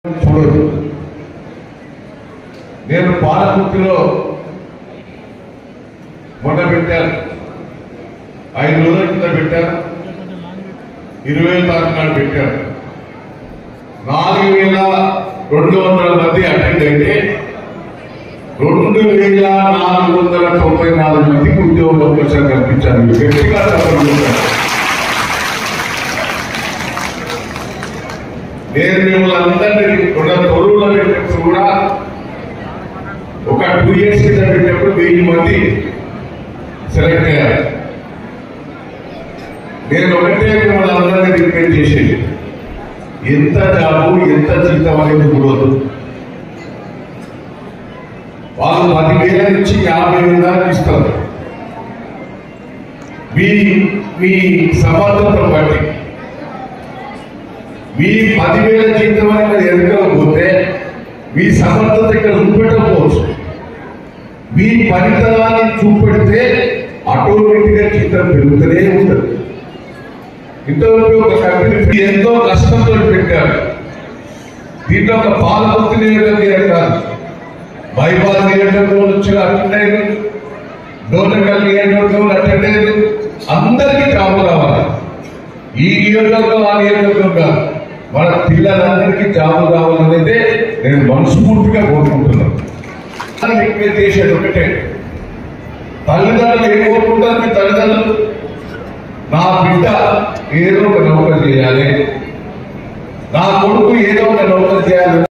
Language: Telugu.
చూడదు నేను పాలకుర్తిలో మొన్న పెట్టాను ఐదు రోజుల కింద పెట్టాను ఇరవై తారీఖు నాడు పెట్టాను నాలుగు వేల రెండు వందల మంది అటెండ్ అయితే రెండు వేల నాలుగు వందల తొంభై నాలుగు మందికి ఉద్యోగ అవకాశాలు కల్పించాను వ్యక్తిగత అభివృద్ధి. నేను మిమ్మల్ని అందరినీ ఉన్న తొలుగులో పెట్టినప్పుడు కూడా ఒక టూ ఇయర్స్ కింద పెట్టినప్పుడు వెయ్యి మంది సెలెక్ట్ అయ్యారు నేను ఒకటే మిమ్మల్ని అందరినీ రిక్వెస్ట్ చేసేది ఎంత జాబు ఎంత జీతం అనేది కూడా వాళ్ళు పదివేల నుంచి యాభై వేల దాకా ఇస్తారు మీ మీ సమర్థత బట్టి మీ పదివేల జీతం అనేది ఎదగకపోతే మీ సమర్థత ఇక్కడ చూపెట్టకపోవచ్చు మీ పనితనాన్ని చూపెడితే ఆటోమేటిక్ గా జీతం పెరుగుతూనే ఉంటుంది ఇంతవరకు ఒక కంపెనీ ఎంతో కష్టంతో పెట్టారు దీంట్లో ఒక పాలకొత్తి నియోజకవర్గం కాదు బైపాస్ నియోజకవర్గం నుంచి అటెండ్ అయ్యారు డోనకల్ నియోజకవర్గం అటెండ్ అయ్యారు అందరికీ జాబ్ కావాలి ఈ నియోజకవర్గం ఆ నియోజకవర్గం కాదు మన పిల్లలందరికీ జాబ్ కావాలనేదే నేను మనస్ఫూర్తిగా కోరుకుంటున్నాను అని రిక్వెస్ట్ చేసేది ఒకటే తల్లిదండ్రులు ఏం కోరుకుంటారు మీ తల్లిదండ్రులు నా బిడ్డ ఏదో ఒక నౌకరు చేయాలి నా కొడుకు ఏదో ఒక నౌకరు చేయాలి